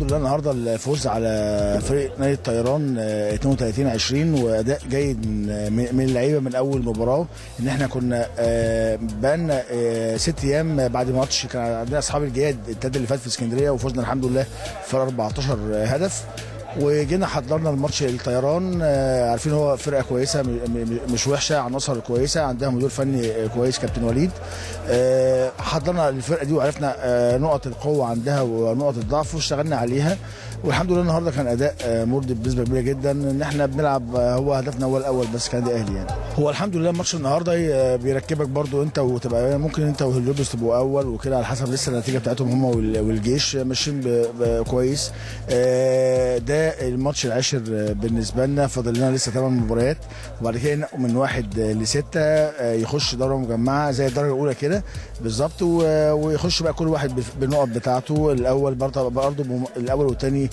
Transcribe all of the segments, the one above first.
لله النهارده الفوز على فريق نادي الطيران آه، 32 20 واداء جيد من من اللعيبه من اول مباراه ان احنا كنا آه، بقالنا آه، ست ايام بعد ماتش كان عندنا اصحاب الجهاد التالت اللي فات في اسكندريه وفوزنا الحمد لله في 14 هدف وجينا حضرنا الماتش الطيران آه، عارفين هو فرقه كويسه م- م- مش وحشه عناصر كويسه عندها مدير فني آه، كويس كابتن وليد آه، حضرنا الفرقه دي وعرفنا آه، نقط القوه عندها ونقط الضعف واشتغلنا عليها والحمد لله النهارده كان اداء آه، مرضي بنسبه كبيره جدا ان احنا بنلعب آه، هو هدفنا هو الاول بس كان ده اهلي يعني هو الحمد لله ماتش النهارده آه، بيركبك برضو انت وتبقى ممكن انت وهليوبس تبقوا اول وكده على حسب لسه النتيجه بتاعتهم هم وال- والجيش ماشيين ب- ب- كويس آه، ده الماتش العاشر آه، بالنسبه لنا فاضل لنا لسه ثمان مباريات وبعد كده ينقوا من واحد آه، لسته آه، يخش دوره مجمعه زي الدرجه الاولى كده بالظبط و- ويخش بقى كل واحد بف- بالنقط بتاعته الاول برضه برضه بم- الاول والثاني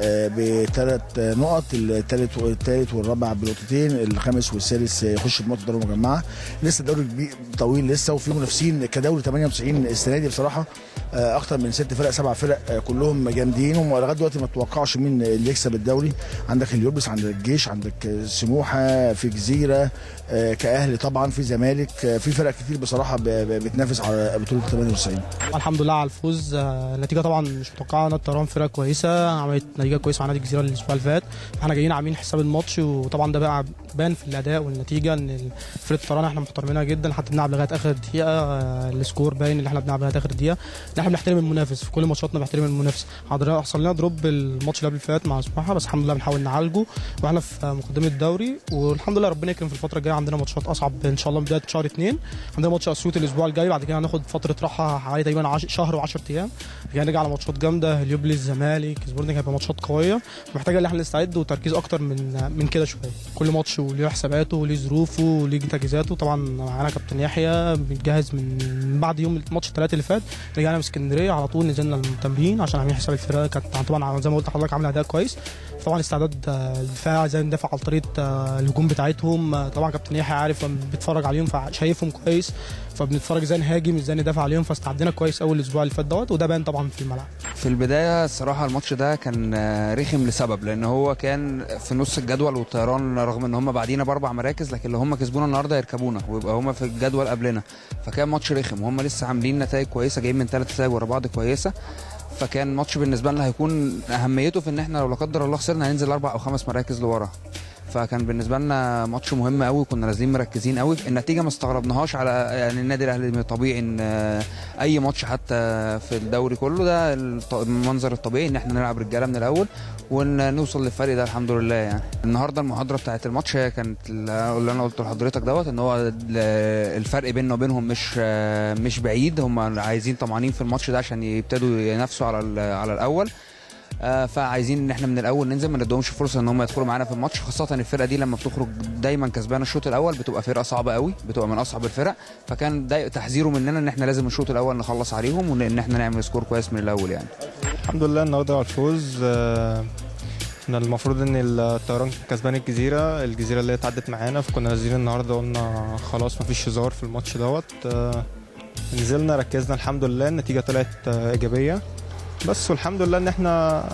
بثلاث نقط الثالث والثالث والرابع بنقطتين الخامس والسادس يخش بنقطه دوره مجمعه لسه الدوري كبير طويل لسه وفي منافسين كدوري 98 السنه دي بصراحه آه، اكتر من ست فرق سبع فرق آه، كلهم جامدين ولغايه دلوقتي ما توقعش مين اللي يكسب الدوري عندك اليوبس عندك الجيش عندك آه، سموحه في جزيره آه، كاهلي طبعا في زمالك آه، في فرق كتير بصراحه ب- ب- بتنافس على بطوله 98 الحمد لله على الفوز آه، النتيجه طبعا مش متوقعه نادي الطيران فرقه كويسه عملت نتيجه كويسه مع نادي الجزيره الاسبوع اللي فات احنا جايين عاملين حساب الماتش وطبعا ده بقى بان في الاداء والنتيجه ان فرقه الطيران احنا محترمينها جدا حتى بنلعب لغايه اخر دقيقه آه، السكور باين ان احنا بنلعب لغايه اخر دقيقه ان احنا بنحترم المنافس في كل ماتشاتنا بنحترم المنافس حضر- حصل لنا دروب الماتش اللي قبل اللي فات مع سموحه بس الحمد لله بنحاول نعالجه واحنا في مقدمه الدوري والحمد لله ربنا يكرم في الفتره الجايه عندنا ماتشات اصعب ان شاء الله بدايه شهر اثنين عندنا ماتش اسيوط الاسبوع الجاي بعد كده هناخد فتره راحه حوالي تقريبا عش- شهر و10 ايام بعد كده نرجع على ماتشات جامده اليوبلي الزمالك سبورتنج هيبقى ماتشات قويه محتاجه ان احنا نستعد وتركيز اكتر من من كده شويه كل ماتش وليه حساباته وليه ظروفه وليه تجهيزاته طبعا معانا كابتن يحيى بنجهز من بعد يوم الماتش الثلاث اللي فات رجعنا من اسكندريه على طول نزلنا التمرين عشان عاملين حساب الفرقه كانت طبعا زي ما قلت لحضرتك عامله اداء كويس طبعا استعداد آه، الدفاع ازاي ندافع على طريقه آه، الهجوم بتاعتهم آه، طبعا كابتن يحيى عارف لما بيتفرج عليهم فشايفهم كويس فبنتفرج ازاي نهاجم ازاي ندافع عليهم فاستعدينا كويس اول الاسبوع اللي فات دوت وده بان طبعا في الملعب في البداية الصراحة الماتش ده كان آه، رخم لسبب لأن هو كان في نص الجدول والطيران رغم إن هم بعدينا بأربع مراكز لكن لو هم كسبونا النهاردة يركبونا ويبقى هم في الجدول قبلنا فكان ماتش رخم وهم لسه عاملين نتائج كويسة جايين من ثلاث نتائج ورا بعض كويسة فكان ماتش بالنسبة لنا هيكون أهميته في إن إحنا لو لا قدر الله خسرنا هننزل أربع أو خمس مراكز لورا فكان بالنسبه لنا ماتش مهم قوي كنا نازلين مركزين قوي النتيجه ما استغربناهاش على يعني النادي الاهلي طبيعي ان آه، اي ماتش حتى في الدوري كله ده الط- المنظر الطبيعي ان احنا نلعب رجاله من الاول ونوصل للفرق ده الحمد لله يعني النهارده المحاضره بتاعت الماتش هي كانت اللي انا قلته لحضرتك دوت ان هو ال- الفرق بيننا وبينهم مش آه، مش بعيد هم عايزين طمعانين في الماتش ده عشان يبتدوا ينافسوا على ال- على الاول آه، فعايزين ان احنا من الاول ننزل ما ندهمش فرصه ان هم يدخلوا معانا في الماتش خاصه الفرقه دي لما بتخرج دايما كسبانه الشوط الاول بتبقى فرقه صعبه قوي بتبقى من اصعب الفرق فكان ده تحذيره مننا ان احنا لازم الشوط الاول نخلص عليهم وان احنا نعمل سكور كويس من الاول يعني الحمد لله النهارده على الفوز آه، احنا المفروض ان الطيران كسبان الجزيره الجزيره اللي هي اتعدت معانا فكنا نازلين النهارده قلنا خلاص مفيش هزار في الماتش دوت آه، نزلنا ركزنا الحمد لله النتيجه طلعت آه، ايجابيه بس والحمد لله ان احنا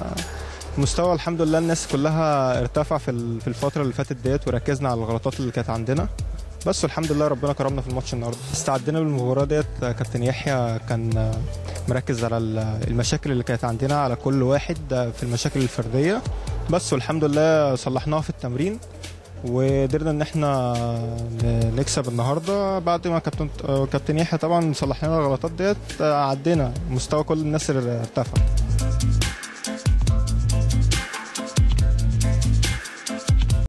مستوى الحمد لله الناس كلها ارتفع في ال- في الفتره اللي فاتت ديت وركزنا على الغلطات اللي كانت عندنا بس والحمد لله ربنا كرمنا في الماتش النهارده استعدينا بالمباراه ديت آه، كابتن يحيى كان آه، مركز على ال- المشاكل اللي كانت عندنا على كل واحد في المشاكل الفرديه بس والحمد لله صلحناها في التمرين وقدرنا ان احنا ن- نكسب النهارده بعد ما كابتن كابتن يحيى طبعا صلح لنا الغلطات ديت عدينا مستوى كل الناس ارتفع